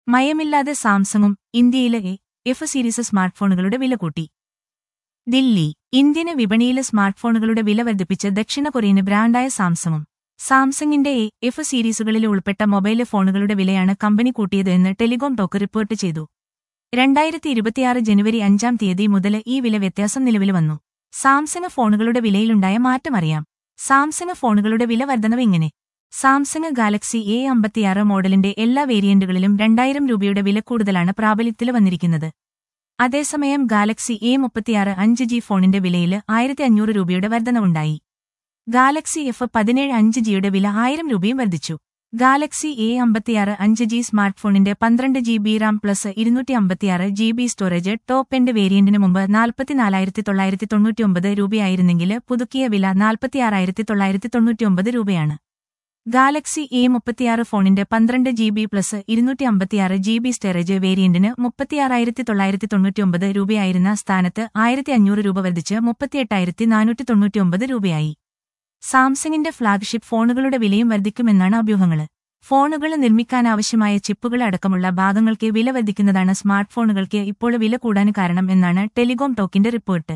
മയമില്ലാതെ സാംസങ്ങും ഇന്ത്യയിലെ A F series സ്മാർട്ട്ഫോണുകളുടെ വില കൂട്ടി ദില്ലി ഇന്ത്യന് വിപണിയിലെ സ്മാർട്ട്ഫോണുകളുടെ വില വർദ്ധിപ്പിച്ച് ദക്ഷിണ കൊറിയന് ബ്രാൻഡായ സാംസങ്ങും സാംസങ്ങിന്റെ എ എഫ് സീരീസുകളിൽ ഉൾപ്പെട്ട മൊബൈൽ ഫോണുകളുടെ വിലയാണ് കമ്പനി കൂട്ടിയത് എന്ന് ടെലികോം ടോക്ക് റിപ്പോർട്ട് ചെയ്തു രണ്ടായിരത്തി ഇരുപത്തിയാറ് ജനുവരി അഞ്ചാം തീയതി മുതൽ ഈ വില വ്യത്യാസം നിലവിൽ വന്നു സാംസങ് ഫോണുകളുടെ വിലയിലുണ്ടായ മാറ്റം അറിയാം സാംസങ് ഫോണുകളുടെ വില വർധനവ് ഇങ്ങനെ സാംസങ് ഗാലക്സി എ അമ്പത്തിയാറ് മോഡലിന്റെ എല്ലാ വേരിയന്റുകളിലും രണ്ടായിരം രൂപയുടെ വില കൂടുതലാണ് പ്രാബല്യത്തിൽ വന്നിരിക്കുന്നത് അതേസമയം ഗാലക്സി എ മുപ്പത്തിയാറ് അഞ്ച് ജി ഫോണിന്റെ വിലയിൽ ആയിരത്തി അഞ്ഞൂറ് രൂപയുടെ വർധനവുണ്ടായി ഗാലക്സി എഫ് പതിനേഴ് അഞ്ച് ജിയുടെ വില ആയിരം രൂപയും വർദ്ധിച്ചു ഗാലക്സി എ അമ്പത്തിയാറ് അഞ്ച് ജി സ്മാർട്ട്ഫോണിന്റെ പന്ത്രണ്ട് ജി ബി റാം പ്ലസ് ഇരുന്നൂറ്റി അമ്പത്തിയാറ് G B storage top end വേരിയന്റിന് മുമ്പ് നാൽപ്പത്തിനാലായിരത്തി തൊള്ളായിരത്തി തൊണ്ണൂറ്റിയൊമ്പത് രൂപയായിരുന്നെങ്കിൽ പുതുക്കിയ വില നാൽപ്പത്തിയാറായിരത്തി തൊള്ളായിരത്തി തൊണ്ണൂറ്റിയൊമ്പത് രൂപയാണ് ഗാലക്സി എ മുപ്പത്തിയാറ് ഫോണിന്റെ പന്ത്രണ്ട് ജി ബി പ്ലസ് ഇരുന്നൂറ്റി അമ്പത്തിയാറ് ജി ബി സ്റ്റോറേജ് വേരിയന്റിന് മുപ്പത്തിയാറായിരത്തി തൊള്ളായിരത്തി തൊണ്ണൂറ്റിയൊമ്പത് രൂപയായിരുന്ന സ്ഥാനത്ത് ആയിരത്തി അഞ്ഞൂറ് രൂപ വർദ്ധിച്ച് മുപ്പത്തിയെട്ടായിരത്തി നാനൂറ്റി തൊണ്ണൂറ്റിയൊമ്പത് രൂപയായി സാംസങ്ങിന്റെ ഫ്ളാഗ്ഷിപ്പ് ഫോണുകളുടെ വിലയും വർദ്ധിക്കുമെന്നാണ് അഭ്യൂഹങ്ങള് ഫോണുകൾ നിർമ്മിക്കാനാവശ്യമായ ചിപ്പുകൾ അടക്കമുള്ള ഭാഗങ്ങൾക്ക് വില വർദ്ധിക്കുന്നതാണ് സ്മാർട്ട്ഫോണുകൾക്ക് ഇപ്പോൾ വില കൂടാൻ കാരണം എന്നാണ് ടെലികോം ടോക്കിന്റെ റിപ്പോർട്ട്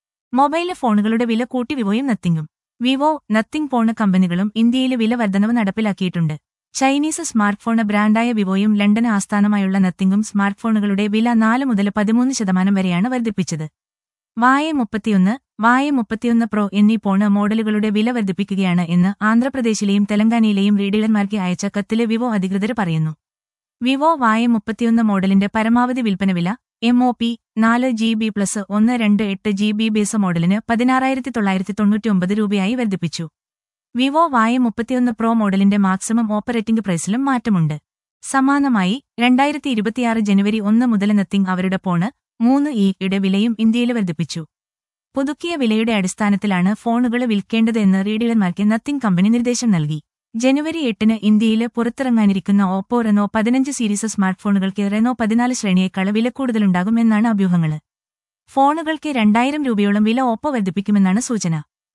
മൊബൈൽ ഫോണുകളുടെ വില കൂട്ടി വിവോയും നത്തിങ്ങും വിവോ നത്തിങ് ഫോണ് കമ്പനികളും ഇന്ത്യയിൽ വില വർധനവ് നടപ്പിലാക്കിയിട്ടുണ്ട് ചൈനീസ് സ്മാർട്ട്ഫോൺ ബ്രാൻഡായ വിവോയും ലണ്ടൻ ആസ്ഥാനമായുള്ള നത്തിങ്ങും സ്മാർട്ട്ഫോണുകളുടെ വില നാല് മുതൽ പതിമൂന്ന് ശതമാനം വരെയാണ് വർദ്ധിപ്പിച്ചത് വായ മുപ്പത്തിയൊന്ന് വായ മുപ്പത്തിയൊന്ന് പ്രോ എന്നീ ഫോണ് മോഡലുകളുടെ വില വർദ്ധിപ്പിക്കുകയാണ് എന്ന് ആന്ധ്രാപ്രദേശിലെയും തെലങ്കാനയിലെയും റീഡീലർമാർക്ക് അയച്ച കത്തില് വിവോ അധികൃതർ പറയുന്നു വിവോ വായ മുപ്പത്തിയൊന്ന് മോഡലിന്റെ പരമാവധി വിൽപ്പന വില എം ഒ പി നാല് ജി ബി പ്ലസ് ഒന്ന് രണ്ട് എട്ട് ജി ബി ബേസ് മോഡലിന് പതിനാറായിരത്തി തൊള്ളായിരത്തി തൊണ്ണൂറ്റിയൊമ്പത് രൂപയായി വർദ്ധിപ്പിച്ചു വിവോ വായ മുപ്പത്തിയൊന്ന് പ്രോ മോഡലിന്റെ മാക്സിമം ഓപ്പറേറ്റിംഗ് പ്രൈസിലും മാറ്റമുണ്ട് സമാനമായി രണ്ടായിരത്തി ഇരുപത്തിയാറ് ജനുവരി ഒന്ന് മുതൽ നത്തിങ് അവരുടെ ഫോണ് മൂന്ന് ഇയുടെ വിലയും ഇന്ത്യയിൽ വർദ്ധിപ്പിച്ചു പുതുക്കിയ വിലയുടെ അടിസ്ഥാനത്തിലാണ് ഫോണുകൾ വിൽക്കേണ്ടത് എന്ന് റീഡീലർമാർക്ക് നത്തിങ് കമ്പനി നിർദ്ദേശം നൽകി ജനുവരി എട്ടിന് ഇന്ത്യയിൽ പുറത്തിറങ്ങാനിരിക്കുന്ന ഓപ്പോ റെനോ പതിനഞ്ച് സീരീസ് സ്മാർട്ട്ഫോണുകൾക്ക് റെനോ പതിനാല് ശ്രേണിയേക്കാൾ വില കൂടുതലുണ്ടാകുമെന്നാണ് അഭ്യൂഹങ്ങള് ഫോണുകൾക്ക് രണ്ടായിരം രൂപയോളം വില ഓപ്പോ വർദ്ധിപ്പിക്കുമെന്നാണ് സൂചന